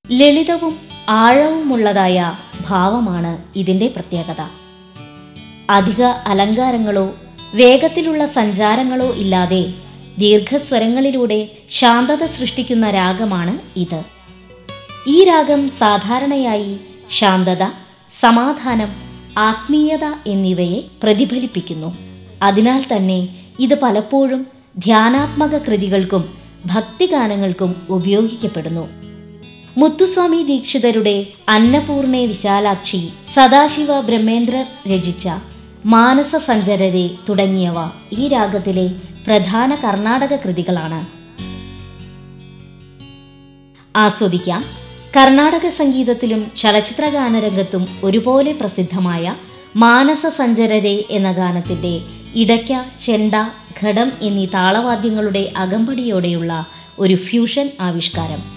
ലളിതവും ആഴവുമുള്ളതായ ഭാവമാണ് ഇതിൻ്റെ പ്രത്യേകത അധിക അലങ്കാരങ്ങളോ വേഗത്തിലുള്ള സഞ്ചാരങ്ങളോ ഇല്ലാതെ ദീർഘസ്വരങ്ങളിലൂടെ ശാന്തത സൃഷ്ടിക്കുന്ന രാഗമാണ് ഇത് ഈ രാഗം സാധാരണയായി ശാന്തത സമാധാനം ആത്മീയത എന്നിവയെ പ്രതിഫലിപ്പിക്കുന്നു അതിനാൽ തന്നെ ഇത് പലപ്പോഴും ധ്യാനാത്മക കൃതികൾക്കും ഭക്തിഗാനങ്ങൾക്കും ഉപയോഗിക്കപ്പെടുന്നു മുത്തുസ്വാമി ദീക്ഷിതരുടെ അന്നപൂർണെ വിശാലാക്ഷി സദാശിവ ബ്രഹ്മേന്ദ്രർ രചിച്ച മാനസ സഞ്ചരരെ തുടങ്ങിയവ ഈ രാഗത്തിലെ പ്രധാന കർണാടക കൃതികളാണ് ആസ്വദിക്കാം കർണാടക സംഗീതത്തിലും ചലച്ചിത്രഗാനരംഗത്തും ഒരുപോലെ പ്രസിദ്ധമായ മാനസ സഞ്ചരരെ എന്ന ഗാനത്തിൻ്റെ ഇടയ്ക്ക ചെണ്ട ഘടം എന്നീ താളവാദ്യങ്ങളുടെ അകമ്പടിയോടെയുള്ള ഒരു ഫ്യൂഷൻ ആവിഷ്കാരം